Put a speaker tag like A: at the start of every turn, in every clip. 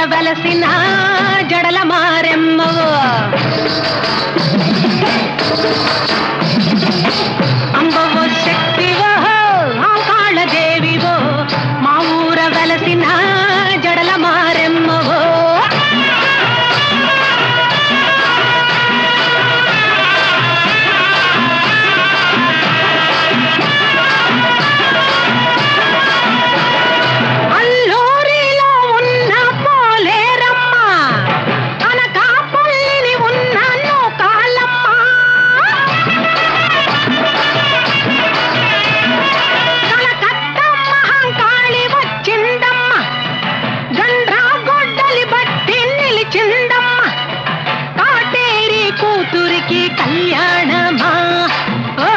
A: వెలసిన జడల మారెమ్మవో అంబవో శక్తివో ఆకాళ దేవివో మా ఊర వెలసిన జడల మారెమ్మవో అల్లూరిలో ఉన్న పోలేరమ్మ అనకాపల్లిని ఉన్న నూకాలమ్మ కలకత్తమ్మ హంకాళి వచ్చిందమ్మ గండ్రా గొడ్డలి బట్టి నిలిచిందమ్మ కాటేరి కూతురికి కళ్యాణమా ఓ,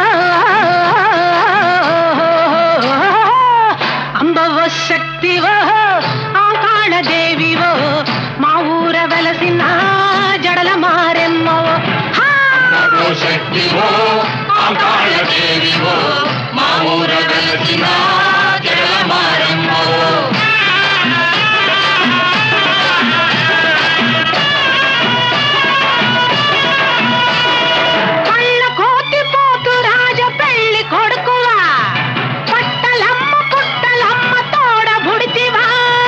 A: అంబవ శక్తివో ఆకాళ దేవివో మా ఊర వెలసిన జడల మారెమ్మవో హా!
B: ఓ శక్తివో ఆకాళ దేవివో మా ఊర వెలసిన జల మారమ్మవో
A: కళ్ళ కోతి పోతు రాజ పెళ్లి కొడుకువా పట్టలమ్మ పుట్టలమ్మ తోడ బుడితివా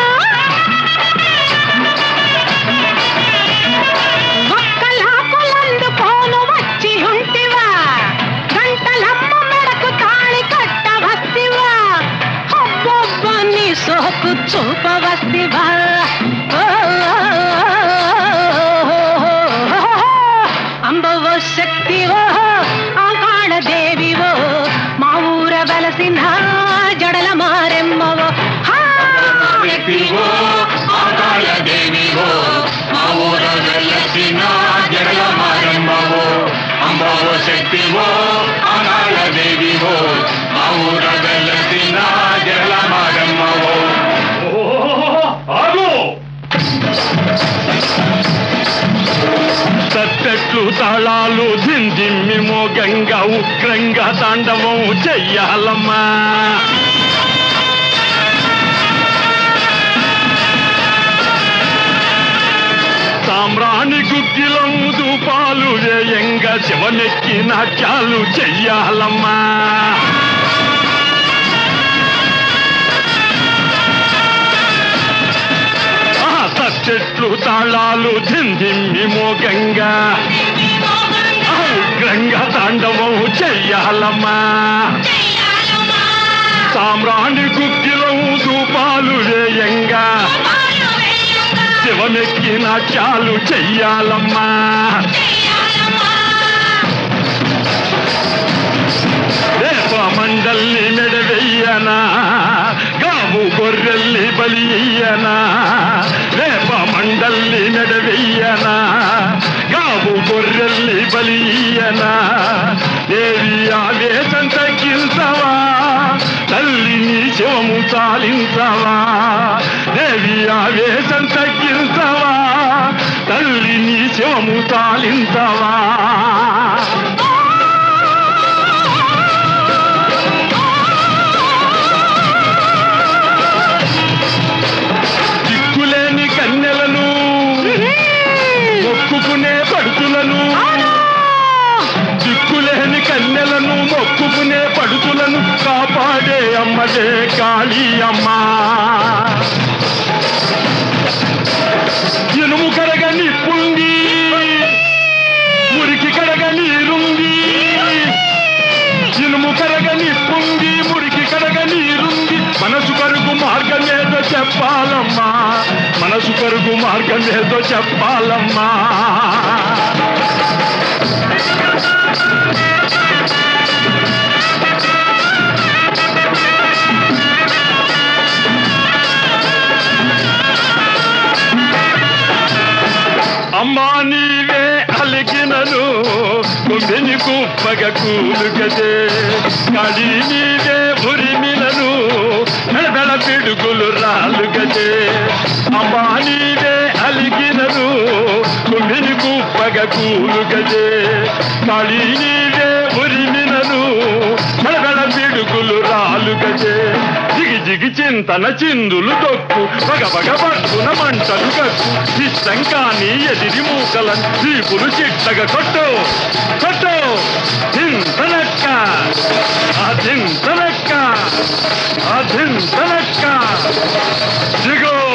A: ఒక్కలాకులందుకోను వచ్చి ఉంటివా గంటలమ్మ మెడకు తాళి కట్ట వస్తివా అబ్బబ్బ నీ సోకు చూప వస్తివా అంబవ శక్తివో ఆకాళ దేవివో మా ఊర వెలసిన జడల మారెమ్మవో హా!
B: శక్తివో ఆకాళ దేవివో మా ఊర వెలసిన జల మారమ్మవో అంబవో శక్తివో ఆకాళ దేవివో మా ఊర వెలసిన జల మారమ్మవో
C: ఆగు తట్టెట్లు తాళాలు దిందిమ్మి మోగంగా ఉగ్రంగా తాండవం చెయ్యాలమ్మా సామ్రాణి గుగ్గిలం దూపాలు వేయంగా శివనెక్కి నాట్యాలు చెయ్యాలమ్మా ఆ తట్టెట్లు తాళాలు దిందిమ్మి మోగంగా ఆ ఉగ్రంగా తాండవం చెయ్యాలమ్మా సామ్రాణి గుగ్గిలం దూపాలు వేయంగా శివమెక్కి నాట్యాలు చెయ్యాలమ్మా రేప మండల్ని మెడవెయ్యనా గావు గొర్రెల్ని బలి ఇయ్యనా రేప మండల్ని మెడవెయ్యనా గావు గొర్రెల్ని బలి ఇయ్యనా దేవి ఆవేశం తగ్గించవా తల్లిని శివము చాలించవా దేవి ఆవేశం తగ్గించవా తల్లిని శివము చాలించవా దిక్కులేని కన్నెలను మొక్కుకునే పడుతులను దిక్కులేని కన్నెలను మొక్కుకునే పడుతులను కాపాడే అమ్మదే కాళీ అమ్మ ఇనుము కడగ నిప్పుంది మురికి కడగ నీరుంది ఇనుము కరగ నిప్పుంది మురికి కడగ నీరుంది మనసు కరుగు మార్గం ఏదో చెప్పాలమ్మా మనసు కరుగు మార్గం ఏదో చెప్పాలమ్మా అమ్మా నీవే అలిగినను కొమ్మిని కుప్పగ కూలుగదే కడి నీవే ఉరిమినను మెడబెడ పిడుగులు రాలుగదే అమ్మా నీవే అలిగినను కొమ్మిని కుప్పగ కూలుగదే కడి నీవే ఉరిమినను మెడబెడ పిడుగులు రాలుగదే జిగి జిగి చింతన చిందులు దొక్కు బగ బగ పట్టున మంటలు కక్కు ఇష్టం కాని ఎదిరి మూకలను చీపులు చిట్టగా కొట్టు కొట్టు చింతనక్క ఆ చింతనక్క ఆ చింతనక్క దిగో